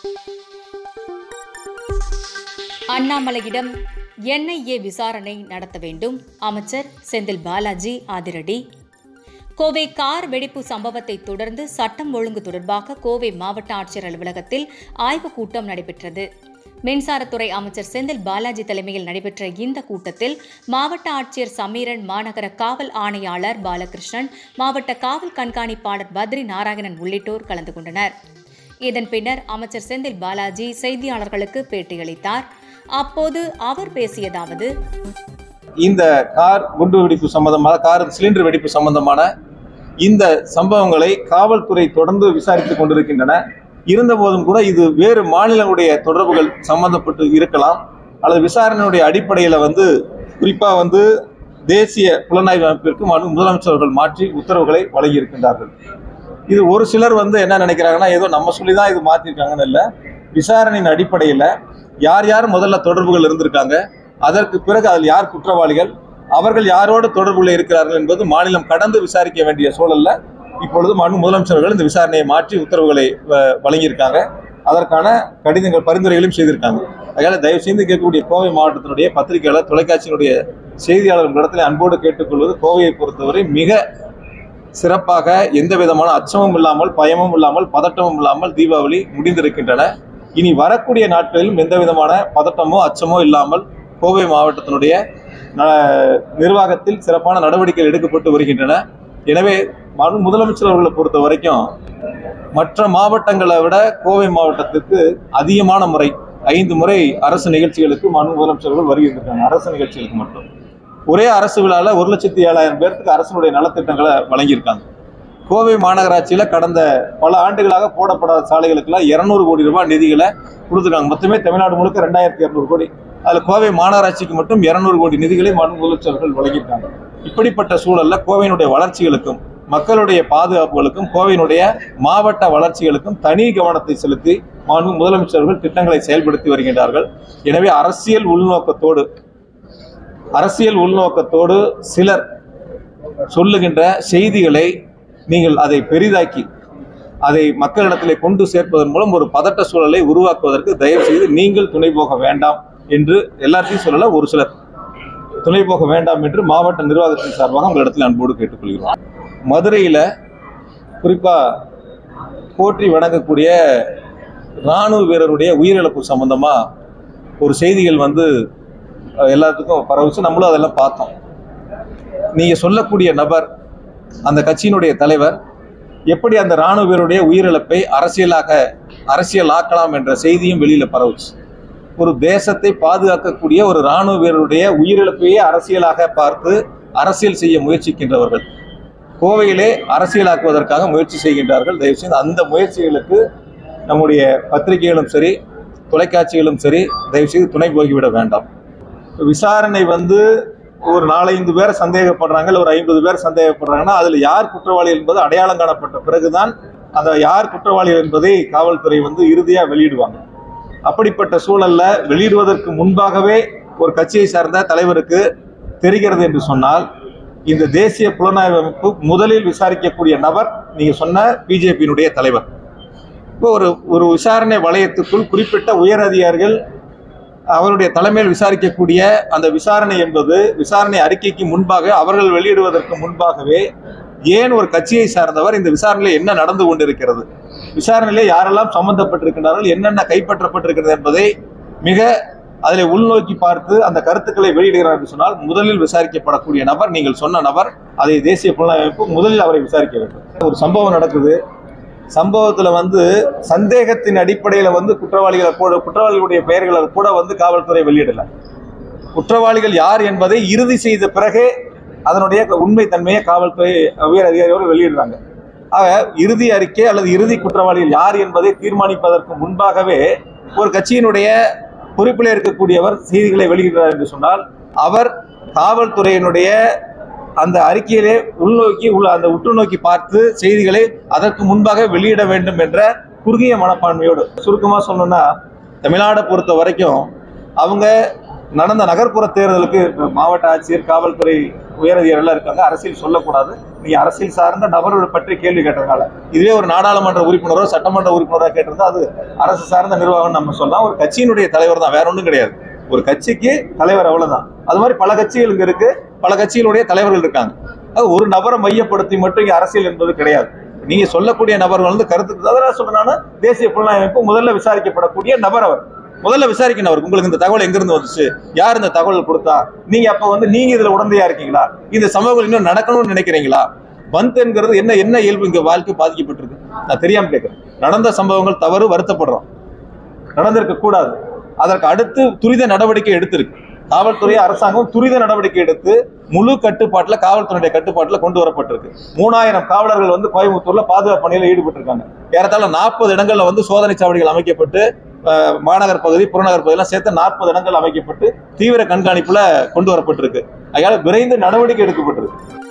அண்ணாமலையிடம் NIA விசாரணை நடத்த வேண்டும் அமைச்சர் செந்தில் பாலாஜி அதிரடி கோவை கார் வெடிப்பு சம்பவத்தை தொடர்ந்து சட்டம் ஒழுங்கு தொடர்பாக கோவை மாவட்ட ஆட்சியர் அலுவலகத்தில் ஆய்வுக் கூட்டம் நடைபெற்றது மின்சாரத்துறை அமைச்சர் செந்தில் பாலாஜி தலைமையில் நடைபெற்ற இந்த கூட்டத்தில் மாவட்ட ஆட்சியர் சமீரன் மாநகர காவல் ஆணையாளர் பாலகிருஷ்ணன் மாவட்ட காவல் கண்காணிப்பாளர் பத்ரி நாராயணன் உள்ளிட்டோர் கலந்து கொண்டனர் இதன் பின்னர் அமைச்சர் செந்தில் பாலாஜி செய்தியாளர்களுக்கு பேட்டியளித்தார் அப்போது அவர் பேசியதாவது இந்த கார் குண்டு வெடிப்பு சம்பந்தமான கார் சிலிண்டர் வெடிப்பு சம்பந்தமான இந்த சம்பவங்களை காவல்துறை தொடர்ந்து விசாரித்துக் கொண்டிருக்கின்றன இருந்தபோதும் கூட இது வேறு மாநிலங்களுடைய தொடர்புகள் சம்பந்தப்பட்டு இருக்கலாம் அல்லது விசாரணையுடைய அடிப்படையில் வந்து குறிப்பா வந்து தேசிய புலனாய்வு அமைப்பிற்கு மனு முதலமைச்சர்கள் மாற்றி உத்தரவுகளை வழங்கியிருக்கின்றார்கள் இது ஒரு சிலர் வந்து என்ன நினைக்கிறாங்கன்னா ஏதோ நம்ம சொல்லி தான் இது மாற்றிருக்காங்கன்னு இல்லை விசாரணையின் அடிப்படையில் யார் யார் முதல்ல தொடர்புகள் இருந்திருக்காங்க அதற்கு பிறகு அதில் யார் குற்றவாளிகள் அவர்கள் யாரோடு தொடர்புல இருக்கிறார்கள் என்பது மாநிலம் கடந்து விசாரிக்க வேண்டிய சூழல்ல இப்பொழுது மனு முதலமைச்சர்கள் இந்த விசாரணையை மாற்றி உத்தரவுகளை வ- வழங்கியிருக்காங்க அதற்கான கடிதங்கள் பரிந்துரைகளையும் செய்திருக்காங்க அதனால தயவு செய்து கேட்கக்கூடிய கோவை மாவட்டத்தினுடைய பத்திரிகையாளர் தொலைக்காட்சியினுடைய செய்தியாளர் இடத்துல அன்போடு கேட்டுக்கொள்வது கோவையை பொறுத்தவரை மிக சிறப்பாக எந்த விதமான அச்சமும் இல்லாமல் பயமும் இல்லாமல் பதட்டமும் இல்லாமல் தீபாவளி முடிந்திருக்கின்றன இனி வரக்கூடிய நாட்களிலும் எந்த விதமான பதட்டமோ அச்சமோ இல்லாமல் கோவை மாவட்டத்தினுடைய ந- நிர்வாகத்தில் சிறப்பான நடவடிக்கைகள் எடுக்கப்பட்டு வருகின்றன எனவே மனு முதலமைச்சர் அவர்களை பொறுத்த வரைக்கும் மற்ற மாவட்டங்களை விட கோவை மாவட்டத்திற்கு அதிகமான முறை ஐந்து முறை அரசு நிகழ்ச்சிகளுக்கு மனு முதலமைச்சர்கள் வருகின்றாங்க அரசு நிகழ்ச்சிகளுக்கு மட்டும் ஒரே அரசு விழால ஒரு லட்சத்தி ஏழாயிரம் பேருக்கு அரசினுடைய நலத்திட்டங்களை வழங்கியிருக்காங்க கோவை மாநகராட்சியில கடந்த பல ஆண்டுகளாக போடப்படாத சாலைகளுக்கெல்லாம் இருநூறு கோடி ரூபாய் நிதிகளை கொடுத்துருக்காங்க மொத்தமே தமிழ்நாடு முழுக்க ரெண்டாயிரத்தி இருநூறு கோடி அதுல கோவை மாநகராட்சிக்கு மட்டும் இருநூறு கோடி நிதிகளை மனு முதலமைச்சர்கள் வழங்கியிருக்காங்க இப்படிப்பட்ட சூழல்ல கோவையினுடைய வளர்ச்சிகளுக்கும் மக்களுடைய பாதுகாப்புகளுக்கும் கோவையினுடைய மாவட்ட வளர்ச்சிகளுக்கும் தனி கவனத்தை செலுத்தி மாண்பு முதலமைச்சர்கள் திட்டங்களை செயல்படுத்தி வருகின்றார்கள் எனவே அரசியல் உள்நோக்கத்தோடு அரசியல் உள்நோக்கத்தோடு சிலர் சொல்லுகின்ற செய்திகளை நீங்கள் அதை பெரிதாக்கி அதை மக்களிடத்திலே கொண்டு சேர்ப்பதன் மூலம் ஒரு பதட்ட சூழலை உருவாக்குவதற்கு தயவு செய்து நீங்கள் துணை போக வேண்டாம் என்று எல்லாத்தையும் சொல்லல ஒரு சிலர் துணை போக வேண்டாம் என்று மாவட்ட நிர்வாகத்தின் சார்பாக உங்களிடத்தில் அன்போடு கேட்டுக்கொள்கிறோம் மதுரையில் குறிப்பா போற்றி வணங்கக்கூடிய இராணுவ வீரருடைய உயிரிழப்பு சம்பந்தமா ஒரு செய்திகள் வந்து அஹ், எல்லாத்துக்கும் பரவுச்சு நம்மளும் அதெல்லாம் பார்த்தோம் நீங்க சொல்லக்கூடிய நபர் அந்த கட்சியினுடைய தலைவர் எப்படி அந்த ராணுவ வீரருடைய உயிரிழப்பை அரசியலாக அரசியலாக்கலாம் என்ற செய்தியும் வெளியில பரவுச்சு ஒரு தேசத்தை பாதுகாக்கக்கூடிய ஒரு ராணுவ வீரருடைய உயிரிழப்பையே அரசியலாக பார்த்து அரசியல் செய்ய முயற்சிக்கின்றவர்கள் கோவையிலே அரசியலாக்குவதற்காக முயற்சி செய்கின்றார்கள் தயவு செய்து அந்த முயற்சிகளுக்கு நம்முடைய பத்திரிகைகளும் சரி தொலைக்காட்சிகளும் சரி தயவு செய்து துணை போகிவிட வேண்டாம் விசாரணை வந்து ஒரு நாலஞ்சு பேர் சந்தேகப்படுறாங்க இல்லை ஒரு ஐம்பது பேர் சந்தேகப்படுறாங்கன்னா அதில் யார் குற்றவாளி என்பது அடையாளம் காணப்பட்ட பிறகுதான் அந்த யார் குற்றவாளி என்பதை காவல்துறை வந்து இறுதியாக வெளியிடுவாங்க அப்படிப்பட்ட சூழல்ல வெளியிடுவதற்கு முன்பாகவே ஒரு கட்சியை சார்ந்த தலைவருக்கு தெரிகிறது என்று சொன்னால் இந்த தேசிய புலனாய்வு அமைப்பு முதலில் விசாரிக்கக்கூடிய நபர் நீங்க சொன்ன பிஜேபியினுடைய தலைவர் இப்போ ஒரு ஒரு விசாரணை வளையத்துக்குள் குறிப்பிட்ட உயர் அதிகாரிகள் அவருடைய தலைமையில் விசாரிக்கக்கூடிய அந்த விசாரணை என்பது விசாரணை அறிக்கைக்கு முன்பாக அவர்கள் வெளியிடுவதற்கு முன்பாகவே ஏன் ஒரு கட்சியை சார்ந்தவர் இந்த விசாரணையில் என்ன நடந்து கொண்டிருக்கிறது விசாரணையிலே யாரெல்லாம் சம்பந்தப்பட்டிருக்கிறார்கள் என்னென்ன கைப்பற்றப்பட்டிருக்கிறது என்பதை மிக அதில் உள்நோக்கி பார்த்து அந்த கருத்துக்களை வெளியிடுகிறார் என்று சொன்னால் முதலில் விசாரிக்கப்படக்கூடிய நபர் நீங்கள் சொன்ன நபர் அதை தேசிய புலனாய்வு அமைப்பு முதலில் அவரை விசாரிக்க வேண்டும் ஒரு சம்பவம் நடக்குது சம்பவத்துல வந்து சந்தேகத்தின் அடிப்படையில வந்து குற்றவாளிகளை கூட குற்றவாளிகளுடைய பெயர்களை கூட வந்து காவல்துறை வெளியிடல குற்றவாளிகள் யார் என்பதை இறுதி செய்த பிறகே அதனுடைய உண்மை தன்மையை காவல்துறை உயர் அதிகாரியோடு வெளியிடுறாங்க ஆக இறுதி அறிக்கை அல்லது இறுதி குற்றவாளிகள் யார் என்பதை தீர்மானிப்பதற்கு முன்பாகவே ஒரு கட்சியினுடைய பொறுப்பில் இருக்கக்கூடியவர் செய்திகளை வெளியிடுறார் என்று சொன்னால் அவர் காவல்துறையினுடைய அந்த அறிக்கையிலே உள்நோக்கி உள்ள அந்த உற்று நோக்கி பார்த்து செய்திகளை அதற்கு முன்பாக வெளியிட வேண்டும் என்ற குறுகிய மனப்பான்மையோடு சுருக்கமா சொல்லணும்னா தமிழ்நாடை பொறுத்த வரைக்கும் அவங்க நடந்த நகர்ப்புற தேர்தலுக்கு மாவட்ட ஆட்சியர் காவல்துறை உயரதிகாரிகள் இருக்காங்க அரசியல் சொல்லக்கூடாது நீங்க அரசியல் சார்ந்த நபர்களை பற்றி கேள்வி கேட்டதுனால இதுவே ஒரு நாடாளுமன்ற உறுப்பினரோ சட்டமன்ற உறுப்பினரோ கேட்டிருந்தா அது அரசு சார்ந்த நிர்வாகம் நம்ம சொல்லலாம் ஒரு கட்சியினுடைய தலைவர் தான் வேற ஒன்றும் கிடையாது ஒரு கட்சிக்கு தலைவர் அவ்வளவுதான் அது மாதிரி பல கட்சிகள் இங்க இருக்கு பல கட்சிகளுடைய தலைவர்கள் இருக்காங்க அது ஒரு நபரை மையப்படுத்தி மட்டும் இங்க அரசியல் என்பது கிடையாது நீங்க சொல்லக்கூடிய நபர்கள் வந்து கருத்து அதெல்லாம் சொல்றேன் தேசிய புலனாய்வு முதல்ல விசாரிக்கப்படக்கூடிய நபர் அவர் முதல்ல விசாரிக்கணும் அவருக்கு உங்களுக்கு இந்த தகவல் எங்க இருந்து வந்துச்சு யார் இந்த தகவல் கொடுத்தா நீங்க அப்ப வந்து நீங்க இதுல உடந்தையா இருக்கீங்களா இந்த சம்பவங்கள் இன்னும் நடக்கணும்னு நினைக்கிறீங்களா பந்த் என்கிறது என்ன என்ன இயல்பு இங்க வாழ்க்கை பாதிக்கப்பட்டிருக்கு நான் தெரியாம கேட்கிறேன் நடந்த சம்பவங்கள் தவறு வருத்தப்படுறோம் நடந்திருக்க கூடாது அதற்கு அடுத்து துரித நடவடிக்கை எடுத்திருக்கு காவல்துறை அரசாங்கம் துரித நடவடிக்கை எடுத்து முழு கட்டுப்பாட்டுல காவல்துறையுடைய கட்டுப்பாட்டுல கொண்டு வரப்பட்டிருக்கு மூணாயிரம் காவலர்கள் வந்து கோயம்புத்தூர்ல பாதுகாப்பு பணியில ஈடுபட்டிருக்காங்க ஏறத்தாழ நாற்பது இடங்கள்ல வந்து சோதனை சாவடிகள் அமைக்கப்பட்டு அஹ், மாநகர் பகுதி புறநகர் பகுதியெல்லாம் சேர்த்து நாற்பது இடங்கள் அமைக்கப்பட்டு தீவிர கண்காணிப்புல கொண்டு வரப்பட்டிருக்கு அதனால விரைந்து நடவடிக்கை எடுக்கப்பட்டிருக்கு